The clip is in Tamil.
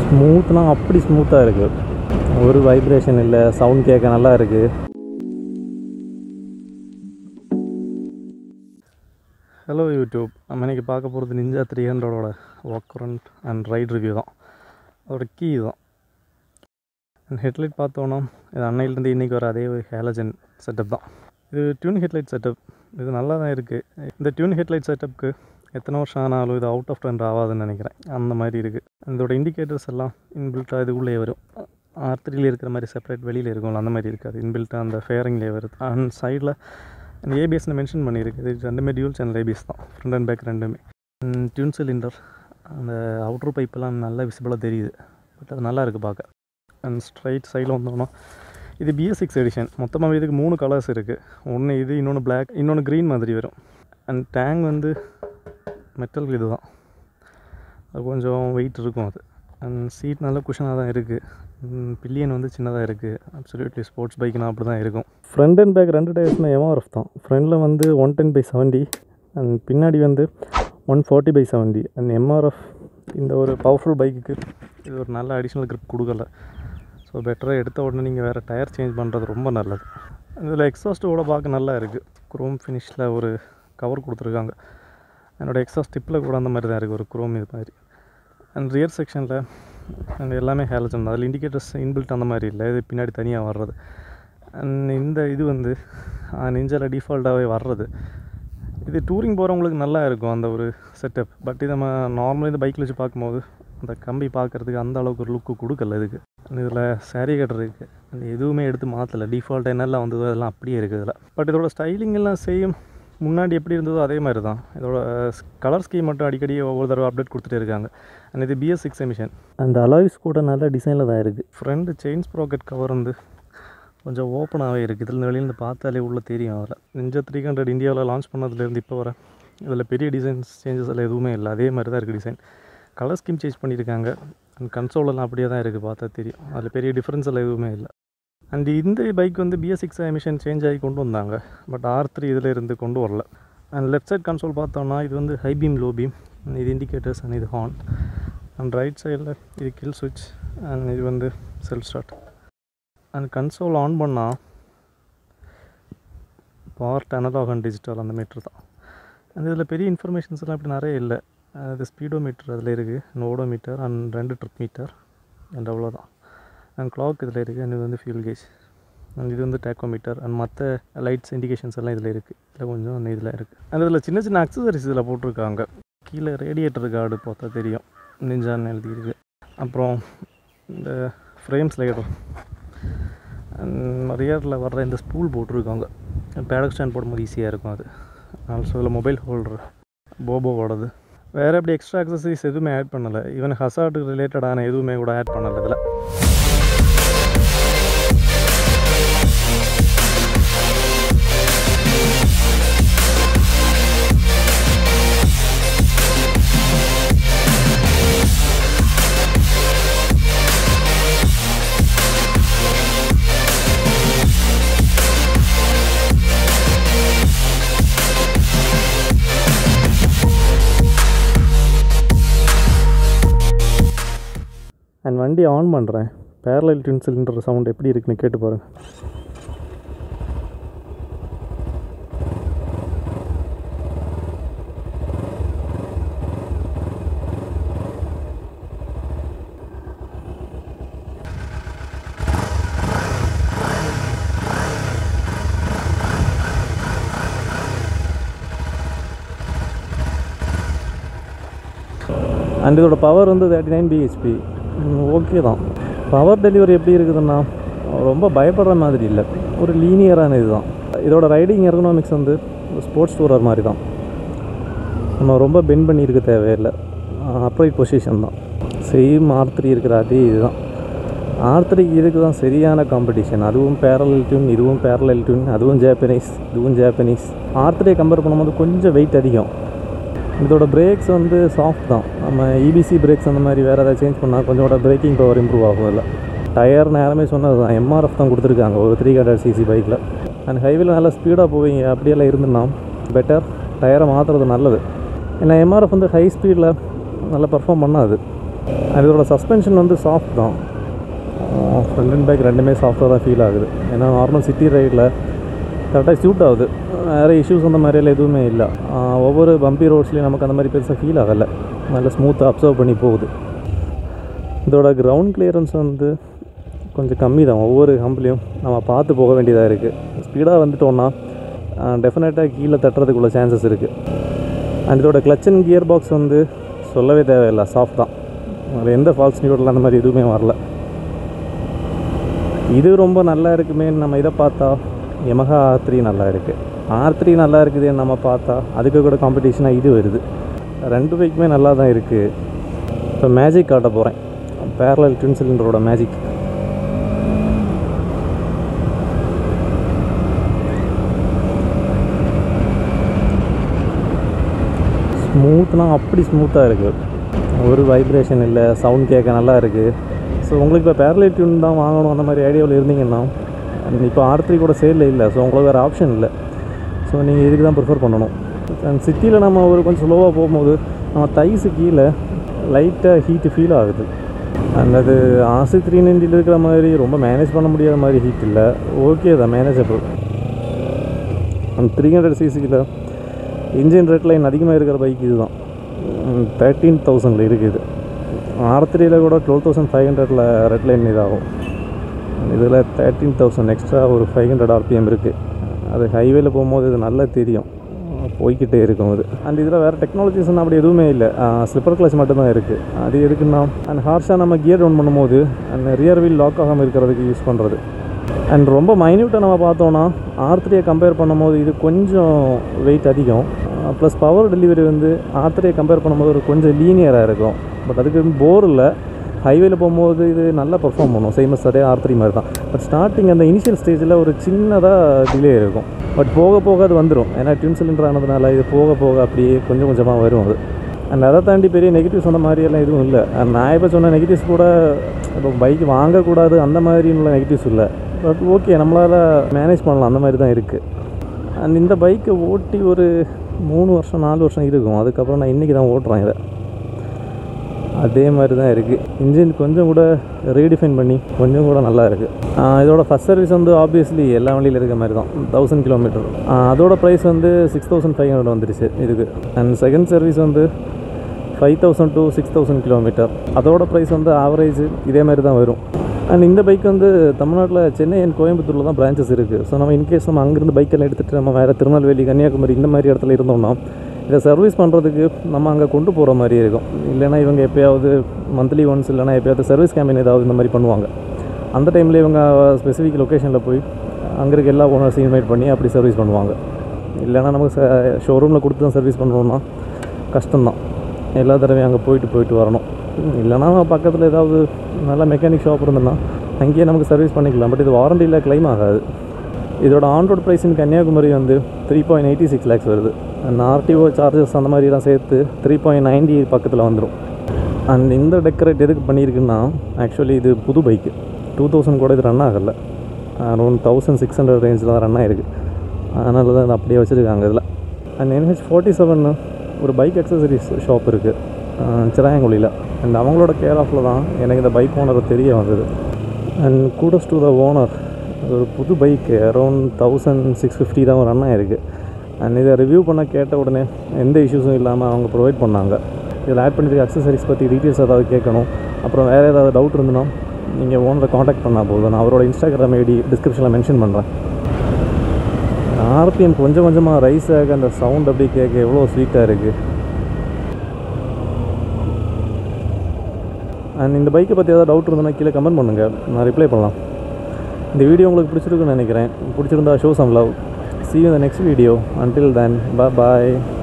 ஸ்மூத்லாம் அப்படி ஸ்மூத்தாக இருக்குது ஒரு வைப்ரேஷன் இல்லை சவுண்ட் கேட்க நல்லா இருக்குது ஹலோ யூடியூப் நம்ம இன்றைக்கி பார்க்க போகிறது நிஞ்சா த்ரீ ஹண்ட்ரடோட walkaround and ride review தான் அதோட கீ தான் அண்ட் ஹெட்லைட் பார்த்தோன்னா இது அன்னையிலேருந்து இன்றைக்கி வர அதே ஒரு ஹேலஜன் செட்டப் தான் இது டியூன் ஹெட்லைட் செட்டப் இது நல்லா தான் இருக்குது இந்த டியூன் ஹெட்லைட் செட்டப்புக்கு எத்தனை வருஷம் ஆனாலும் இது அவுட் ஆஃப் ட்ரெண்ட் ஆகாதுன்னு நினைக்கிறேன் அந்த மாதிரி இருக்குது இதோட இண்டிகேட்டர்ஸ் எல்லாம் இன்பில்ட்டாக இது உள்ளே வரும் ஆர் த்ரீல இருக்கிற மாதிரி செப்பரேட் வெளியில் இருக்கும்ல அந்த மாதிரி இருக்காது இன்பில்ட்டாக அந்த ஃபேரிங்லேயே வருது அண்ட் சைடில் அந்த ஏபிஎஸ்னு மென்ஷன் பண்ணியிருக்கு இது ரெண்டுமே டியூல் சேனல் ஏபிஎஸ் தான் ஃப்ரண்ட் அண்ட் பேக் ரெண்டுமே டியூன் சிலிண்டர் அந்த அவுட்ரு பைப்பெல்லாம் நல்லா விசிபிளாக தெரியுது பட் அது நல்லா இருக்குது பார்க்க அண்ட் ஸ்ட்ரைட் சைடில் வந்தோம்னா இது பிஎஸ் சிக்ஸ் எடிஷன் மொத்தமாக இதுக்கு மூணு கலர்ஸ் இருக்குது ஒன்று இது இன்னொன்று பிளாக் இன்னொன்று க்ரீன் மாதிரி வரும் அண்ட் டேங் வந்து மெட்டல் இது தான் அது கொஞ்சம் வெயிட் இருக்கும் அது அண்ட் சீட் நல்ல குஷனாக தான் இருக்குது பில்லியன் வந்து சின்னதாக இருக்குது அப்சல்யூட்லி ஸ்போர்ட்ஸ் பைக்னா அப்படி தான் இருக்கும் ஃப்ரண்ட் அண்ட் பேக் ரெண்டு டயர்ஸுமே எம்ஆர்எஃப் தான் ஃப்ரண்டில் வந்து one ten by seventy and பின்னாடி வந்து one forty by seventy and MRF இந்த ஒரு பவர்ஃபுல் பைக்குக்கு இது ஒரு நல்ல அடிஷ்னல் grip கொடுக்கல ஸோ பெட்டராக எடுத்த உடனே நீங்கள் வேறு டயர் சேஞ்ச் பண்ணுறது ரொம்ப நல்லது இதில் எக்ஸாஸ்ட்டோட பார்க்க நல்லா இருக்குது குரோம் ஃபினிஷில் ஒரு கவர் கொடுத்துருக்காங்க என்னோடய எக்ஸாஸ்ட் டிப்பில் கூட அந்த மாதிரி தான் இருக்குது ஒரு குரோம் இது மாதிரி அண்ட் ரியர் செக்ஷனில் அண்ட் எல்லாமே ஹேலஜன் தான் அதில் இண்டிகேட்டர்ஸ் இன்பில்ட் அந்த மாதிரி இல்லை இது பின்னாடி தனியாக வர்றது அண்ட் இந்த இது வந்து நெஞ்சில் டிஃபால்ட்டாகவே வர்றது இது டூரிங் போகிறவங்களுக்கு நல்லா இருக்கும் அந்த ஒரு செட்டப் பட் இது நம்ம நார்மலாக இந்த பைக்கில் வச்சு பார்க்கும்போது அந்த கம்பி பார்க்குறதுக்கு அந்த அளவுக்கு ஒரு லுக்கு கொடுக்கல இதுக்கு இதில் சாரி கட்டர் இருக்குது அந்த எதுவுமே எடுத்து மாற்றலை டிஃபால்ட் என்னெல்லாம் வந்ததோ அதெல்லாம் அப்படியே இருக்குது இதில் பட் இதோட ஸ்டைலிங் எல்லாம் சேம் முன்னாடி எப்படி இருந்ததோ அதே மாதிரி தான் இதோட கலர் ஸ்கீம் மட்டும் அடிக்கடி ஒவ்வொரு தடவை அப்டேட் கொடுத்துட்டே இருக்காங்க அண்ட் இது பிஎஸ் சிக்ஸ் எமிஷன் அந்த அலாய்ஸ் கூட நல்ல டிசைனில் தான் இருக்குது ஃப்ரண்ட் செயின் ஸ்ப்ராக்கெட் கவர் வந்து கொஞ்சம் ஓப்பனாகவே இருக்குது இதில் வெளியிலேருந்து பார்த்தாலே உள்ளே தெரியும் அதில் நிஞ்சா த்ரீ ஹண்ட்ரட் இந்தியாவில் லான்ச் பண்ணதுலேருந்து இப்போ வர இதில் பெரிய டிசைன்ஸ் சேஞ்சஸ் எல்லாம் எதுவுமே இல்லை அதே மாதிரி தான் இருக்குது டிசைன் கலர் ஸ்கீம் சேஞ்ச் பண்ணியிருக்காங்க அண்ட் கன்சோலெல்லாம் அப்படியே தான் இருக்குது பார்த்தா தெரியும் அதில் பெரிய டிஃப்ரென்ஸ் எல்லாம் எதுவுமே இல்லை அண்ட் இந்த பைக் வந்து பிஎஸ் சிக்ஸ் எமிஷன் சேஞ்ச் ஆகி கொண்டு வந்தாங்க பட் ஆர் த்ரீ இதில் இருந்து கொண்டு வரல அண்ட் லெஃப்ட் சைட் கன்சோல் பார்த்தோம்னா இது வந்து ஹை பீம் லோ பீம் இது இண்டிகேட்டர்ஸ் அண்ட் இது ஹார்ன் அண்ட் ரைட் சைடில் இது கில் சுவிட்ச் அண்ட் இது வந்து self start and console on பண்ணால் பார்ட் அனலாக் அண்ட் டிஜிட்டல் அந்த மீட்ரு தான் அந்த இதில் பெரிய இன்ஃபர்மேஷன்ஸ் எல்லாம் இப்படி நிறைய இல்லை அது ஸ்பீடோ மீட்டர் அதில் இருக்குது நோடோ மீட்டர் அண்ட் ரெண்டு ட்ரிப் மீட்டர் அண்ட் அவ்வளோதான் அண்ட் கிளாக் இதில் இருக்குது அண்ட் இது வந்து ஃபியூல் கேஜ் அண்ட் இது வந்து டேக்கோமீட்டர் அண்ட் மற்ற லைட்ஸ் இண்டிகேஷன்ஸ் எல்லாம் இதில் இருக்குது இதில் கொஞ்சம் அந்த இதில் இருக்குது அண்ட் இதில் சின்ன சின்ன அக்சசரிஸ் இதில் போட்டிருக்காங்க கீழே ரேடியேட்டர் கார்டு பார்த்தா தெரியும் நெஞ்சான்னு எழுதியிருக்கு அப்புறம் இந்த ஃப்ரேம் ஸ்லைடர் ரியரில் வர்ற இந்த ஸ்பூல் போட்டிருக்காங்க பேடக் ஸ்டாண்ட் போடும்போது ஈஸியாக இருக்கும் அது ஆல்சோ இதில் மொபைல் ஹோல்டர் போபோவோடது வேறு எப்படி எக்ஸ்ட்ரா அக்சசரிஸ் எதுவுமே ஆட் பண்ணலை ஈவன் ஹசார்டுக்கு ரிலேட்டடான எதுவுமே கூட ஆட் பண்ணலை இதில் அண்ட் வண்டி ஆன் பண்ணுறேன் பேரலைல் ட்வின் சிலிண்டர் சவுண்ட் எப்படி இருக்குன்னு கேட்டு பாருங்க அண்ட் இதோட பவர் வந்து தேர்ட்டி நைன் பிஹெச்பி ஓகே தான் பவர் டெலிவரி எப்படி இருக்குதுன்னா ரொம்ப பயப்படுற மாதிரி இல்லை ஒரு லீனியரான இதுதான் இதோட ரைடிங் எர்கனாமிக்ஸ் வந்து ஸ்போர்ட்ஸ் டூரர் மாதிரி தான் நம்ம ரொம்ப பெண்ட் பண்ணியிருக்க தேவையில்லை அப்ரைட் பொசிஷன் தான் சேம் ஆர் த்ரீ இருக்கிற அதே இதுதான் ஆர் த்ரீக்கு இதுக்கு தான் சரியான காம்படிஷன் அதுவும் பேரலல் டியூன் இதுவும் பேரலல் டியூன் அதுவும் ஜாப்பனீஸ் இதுவும் ஜாப்பனீஸ் ஆர் த்ரீயை கம்பேர் பண்ணும்போது கொஞ்சம் வெயிட் அதிகம் இதோட பிரேக்ஸ் வந்து சாஃப்ட் தான் நம்ம இபிசி பிரேக்ஸ் அந்த மாதிரி வேறு ஏதாவது சேஞ்ச் பண்ணால் கொஞ்சம் கூட பிரேக்கிங் பவர் இம்ப்ரூவ் ஆகும் இல்லை டயர் நேரமே சொன்னது தான் எம்ஆர்எஃப் தான் கொடுத்துருக்காங்க ஒரு த்ரீ ஹண்ட்ரட் சிசி பைக்கில் அண்ட் ஹைவேல நல்லா ஸ்பீடாக போவீங்க அப்படியெல்லாம் இருந்துன்னா பெட்டர் டயரை மாற்றுறது நல்லது ஏன்னா எம்ஆர்எஃப் வந்து ஹை ஸ்பீடில் நல்லா பர்ஃபார்ம் பண்ணாது And இதோட சஸ்பென்ஷன் வந்து சாஃப்ட் தான் ஃப்ரண்ட் அண்ட் பேக் ரெண்டுமே சாஃப்டாக தான் ஃபீல் ஆகுது ஏன்னா நார்மல் சிட்டி ரைடில் கரெக்டாக சூட் ஆகுது வேறு இஷ்யூஸ் அந்த மாதிரியெல்லாம் எதுவுமே இல்லை ஆஹ் ஒவ்வொரு பம்பி ரோட்ஸ்லேயும் நமக்கு அந்த மாதிரி பெருசாக ஃபீல் ஆகலை நல்லா ஸ்மூத்தாக அப்சர்வ் பண்ணி போகுது இதோட கிரவுண்ட் கிளியரன்ஸ் வந்து கொஞ்சம் கம்மி தான் ஒவ்வொரு ஹம்ப்லேயும் நம்ம பார்த்து போக வேண்டியதாக இருக்குது ஸ்பீடாக வந்துட்டோம்னா டெஃபினட்டாக கீழே தட்டுறதுக்குள்ள சான்சஸ் இருக்குது அண்ட் இதோட கிளச் அண்ட் கியர் பாக்ஸ் வந்து சொல்லவே தேவையில்லை சாஃப்ட் தான் அதில் எந்த ஃபால்ஸ் நியூட்ரல் அந்த மாதிரி எதுவுமே வரல இது ரொம்ப நல்லா இருக்குமேன்னு நம்ம இதை பார்த்தா Yamaha ஆர் த்ரீ நல்லா இருக்குது ஆர் த்ரீ நல்லா இருக்குதுன்னு நம்ம பார்த்தா அதுக்கு கூட காம்படிஷனாக இது வருது ரெண்டு பைக்குமே நல்லா தான் இருக்குது இப்போ மேஜிக் காட்ட போகிறேன் பேரலல் ட்வின் சிலிண்டரோட மேஜிக் ஸ்மூத்னா அப்படி ஸ்மூத்தாக இருக்குது ஒரு வைப்ரேஷன் இல்லை சவுண்ட் கேட்க நல்லா இருக்குது ஸோ உங்களுக்கு இப்போ பேரலைட் டியூன் தான் வாங்கணும் அந்த மாதிரி ஐடியாவில் இருந்தீங்கன்னா இப்போ ஆர் த்ரீ கூட சேலில் இல்லை ஸோ உங்களுக்கு வேறு ஆப்ஷன் இல்லை ஸோ நீங்கள் இதுக்கு தான் ப்ரிஃபர் பண்ணணும் அண்ட் சிட்டியில் நம்ம ஒரு கொஞ்சம் ஸ்லோவாக போகும்போது நம்ம தைஸு கீழே லைட்டாக ஹீட்டு ஃபீல் ஆகுது அண்ட் அது ஆசி த்ரீ நைன்ட்டியில் இருக்கிற மாதிரி ரொம்ப மேனேஜ் பண்ண முடியாத மாதிரி ஹீட் இல்லை ஓகே தான் மேனேஜபிள் அந்த த்ரீ ஹண்ட்ரட் சிசியில் இன்ஜின் ரேட் லைன் அதிகமாக இருக்கிற பைக் இதுதான் தேர்ட்டீன் தௌசண்டில் இருக்குது ஆர் த்ரீயில் கூட டுவெல் தௌசண்ட் ஃபைவ் ஹண்ட்ரடில் ரெட் லைன் இதாகும் இதில் தேர்ட்டீன் தௌசண்ட் எக்ஸ்ட்ரா ஒரு ஃபைவ் ஹண்ட்ரட் ஆர்பிஎம் இருக்குது அது ஹைவேல போகும்போது இது நல்லா தெரியும் போய்கிட்டே இருக்கும் அது அண்ட் இதில் வேறு டெக்னாலஜிஸ்னால் அப்படி எதுவுமே இல்லை ஸ்லிப்பர் கிளச் மட்டும்தான் இருக்குது அது எதுக்குன்னா அண்ட் ஹார்ஷாக நம்ம கியர் டவுன் பண்ணும்போது அந்த ரியர் வீல் லாக் ஆகாமல் இருக்கிறதுக்கு யூஸ் பண்ணுறது அண்ட் ரொம்ப மைன்யூட்டாக நம்ம பார்த்தோன்னா ஆர் த்ரீயை கம்பேர் பண்ணும்போது இது கொஞ்சம் வெயிட் அதிகம் ப்ளஸ் பவர் டெலிவரி வந்து ஆர் த்ரீயை கம்பேர் பண்ணும்போது ஒரு கொஞ்சம் லீனியராக இருக்கும் பட் அதுக்கு போர் இல்லை ஹைவேல போகும்போது இது நல்லா பெர்ஃபார்ம் பண்ணும் சேமஸ் அதே ஆர் த்ரீ மாதிரி தான் பட் ஸ்டார்டிங் அந்த இனிஷியல் ஸ்டேஜில் ஒரு சின்னதாக டிலே இருக்கும் பட் போக போக அது வந்துடும் ஏன்னா டியூன் சிலிண்டர் ஆனதுனால இது போக போக அப்படியே கொஞ்சம் கொஞ்சமாக வரும் அது அண்ட் அதை தாண்டி பெரிய நெகட்டிவ் சொன்ன மாதிரியெல்லாம் எதுவும் இல்லை And நான் இப்போ சொன்ன நெகட்டிவ்ஸ் கூட இப்போ பைக் வாங்கக்கூடாது அந்த மாதிரின்னு நெகட்டிவ்ஸ் இல்லை பட் ஓகே நம்மளால் மேனேஜ் பண்ணலாம் அந்த மாதிரி தான் இருக்குது அண்ட் இந்த பைக்கை ஓட்டி ஒரு மூணு வருஷம் நாலு வருஷம் இருக்கும் அதுக்கப்புறம் நான் இன்றைக்கி தான் ஓட்டுறேன் இதை அதே மாதிரி தான் இருக்குது இன்ஜின் கொஞ்சம் கூட ரீடிஃபைன் பண்ணி கொஞ்சம் கூட நல்லா இருக்குது இதோட ஃபஸ்ட் சர்வீஸ் வந்து ஆப்வியஸ்லி எல்லா வண்டியில் இருக்க மாதிரி தான் தௌசண்ட் கிலோமீட்டர் அதோட ப்ரைஸ் வந்து சிக்ஸ் தௌசண்ட் ஃபைவ் ஹண்ட்ரட் வந்துருச்சு இதுக்கு அண்ட் செகண்ட் சர்வீஸ் வந்து five thousand to six thousand kilometre அதோட ப்ரைஸ் வந்து ஆவரேஜ் இதே மாதிரி தான் வரும் அண்ட் இந்த பைக் வந்து தமிழ்நாட்டில் சென்னை அண்ட் கோயம்புத்தூரில் தான் பிரான்ச்சஸ் இருக்குது ஸோ நம்ம இன்கேஸ் நம்ம அங்கேருந்து பைக்கெல்லாம் எடுத்துகிட்டு நம்ம வேறு திருநெல்வேலி கன்னியாகுமரி இந்த மாதிரி இடத்துல இருந்தோம்னா இதை சர்வீஸ் பண்ணுறதுக்கு நம்ம அங்கே கொண்டு போகிற மாதிரி இருக்கும் இல்லைன்னா இவங்க எப்போயாவது மந்த்லி ஒன்ஸ் இல்லைனா எப்போயாவது சர்வீஸ் கேம்பின் ஏதாவது இந்த மாதிரி பண்ணுவாங்க அந்த டைமில் இவங்க ஸ்பெசிஃபிக் லொக்கேஷனில் போய் அங்கே இருக்க எல்லா ஓனர்ஸையும் இன்வைட் பண்ணி அப்படி சர்வீஸ் பண்ணுவாங்க இல்லைன்னா நமக்கு ஷோரூமில் கொடுத்து தான் சர்வீஸ் பண்ணுறோம்னா கஷ்டம்தான் எல்லா தடவையும் அங்கே போயிட்டு போயிட்டு வரணும் இல்லைனா பக்கத்தில் ஏதாவது நல்ல மெக்கானிக் ஷாப் இருந்ததுன்னா அங்கேயே நமக்கு சர்வீஸ் பண்ணிக்கலாம் பட் இது வாரண்டியில் க்ளைம் ஆகாது இதோட ஆன்ரோட் ப்ரைஸ் இன் கன்னியாகுமரி வந்து three point eighty six lakhs வருது அண்ட் ஆர்டிஓ சார்ஜஸ் அந்த மாதிரிலாம் சேர்த்து த்ரீ பாயிண்ட் நைன்டி பக்கத்தில் வந்துடும் அண்ட் இந்த டெக்கரேட் எதுக்கு பண்ணியிருக்குன்னா ஆக்சுவலி இது புது பைக்கு டூ தௌசண்ட் கூட இது ரன் ஆகலை அரௌண்ட் தௌசண்ட் சிக்ஸ் ஹண்ட்ரட் ரேஞ்சில் தான் ரன் ஆகிருக்கு அதனால தான் இது அப்படியே வச்சுருக்காங்க இதில் அண்ட் என்ஹெச் ஃபார்ட்டி செவன் ஒரு பைக் அக்சசரிஸ் ஷாப் இருக்குது சிராயங்குழியில் அண்ட் அவங்களோட கேர் ஆஃபில் தான் எனக்கு இந்த பைக் ஓனர் தெரிய வந்தது and kudos to the owner ஒரு புது பைக்கு அரௌண்ட் தௌசண்ட் சிக்ஸ் ஃபிஃப்டி தான் ரன் ஆகிருக்கு அண்ட் இதை ரிவ்யூ பண்ண கேட்ட உடனே எந்த இஷ்யூஸும் இல்லாமல் அவங்க ப்ரொவைட் பண்ணாங்க இதில் ஆட் பண்ணியிருக்க அக்சசரிஸ் பற்றி டீட்டெயில்ஸ் ஏதாவது கேட்கணும் அப்புறம் வேறு ஏதாவது டவுட் இருந்ததுன்னா நீங்கள் ஓனரை காண்டாக்ட் பண்ணால் போதும் நான் அவரோட இன்ஸ்டாகிராம் ஐடி டிஸ்கிரிப்ஷனில் மென்ஷன் பண்ணுறேன் ஆர்பிஎம் கொஞ்சம் கொஞ்சமாக ரைஸ் ஆக அந்த சவுண்ட் அப்படி கேட்க எவ்வளோ ஸ்வீட்டாக இருக்குது அண்ட் இந்த பைக்கை பற்றி ஏதாவது டவுட் இருந்ததுன்னா கீழே கமெண்ட் பண்ணுங்கள் நான் ரிப்ளை பண்ணலாம் இந்த வீடியோ உங்களுக்கு பிடிச்சிருக்குன்னு நினைக்கிறேன் பிடிச்சிருந்தா show some love see you in the next video until then bye bye